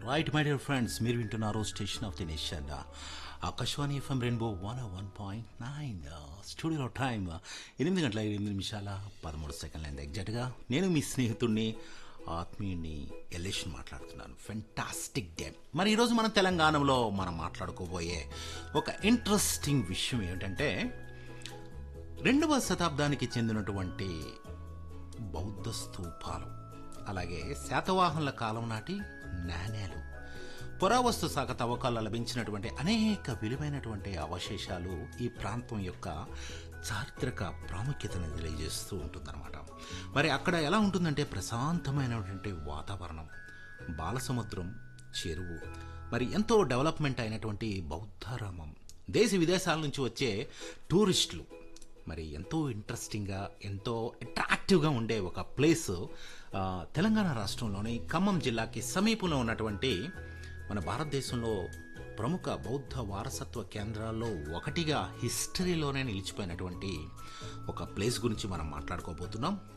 right my dear friends మీరు వింటున్నారు station of the nation Akashvani FM rainbow one one point nine స్టూడియోలో time ఎనిమిది గంటల ఎనిమిది నిమిషాల పదమూడు సెకండ్ల అయింది ఎగ్జాక్ట్గా నేను మీ స్నేహితుడిని ఆత్మీయుని ఎలేషన్ మాట్లాడుతున్నాను ఫెంటాస్టిక్ డే మరి ఈరోజు మన తెలంగాణలో మనం మాట్లాడుకోబోయే ఒక ఇంట్రెస్టింగ్ విషయం ఏమిటంటే రెండవ శతాబ్దానికి చెందినటువంటి బౌద్ధ స్తూపాలు అలాగే శాతవాహనుల కాలం నాటి నాణేలు పురావస్తు శాఖ తవ్వకాల్లో లభించినటువంటి అనేక విలువైనటువంటి అవశేషాలు ఈ ప్రాంతం యొక్క చారిత్రక ప్రాముఖ్యతను తెలియజేస్తూ ఉంటుందన్నమాట మరి అక్కడ ఎలా ఉంటుందంటే ప్రశాంతమైనటువంటి వాతావరణం బాలసముద్రం చెరువు మరి ఎంతో డెవలప్మెంట్ అయినటువంటి బౌద్ధారామం దేశ విదేశాల నుంచి వచ్చే టూరిస్టులు మరి ఎంతో ఇంట్రెస్టింగ్గా ఎంతో అట్రాక్టివ్గా ఉండే ఒక ప్లేస్ ఆ, తెలంగాణ రాష్ట్రంలోని ఖమ్మం జిల్లాకి సమీపంలో ఉన్నటువంటి మన భారతదేశంలో ప్రముఖ బౌద్ధ వారసత్వ కేంద్రాల్లో ఒకటిగా హిస్టరీలోనే నిలిచిపోయినటువంటి ఒక ప్లేస్ గురించి మనం మాట్లాడుకోబోతున్నాం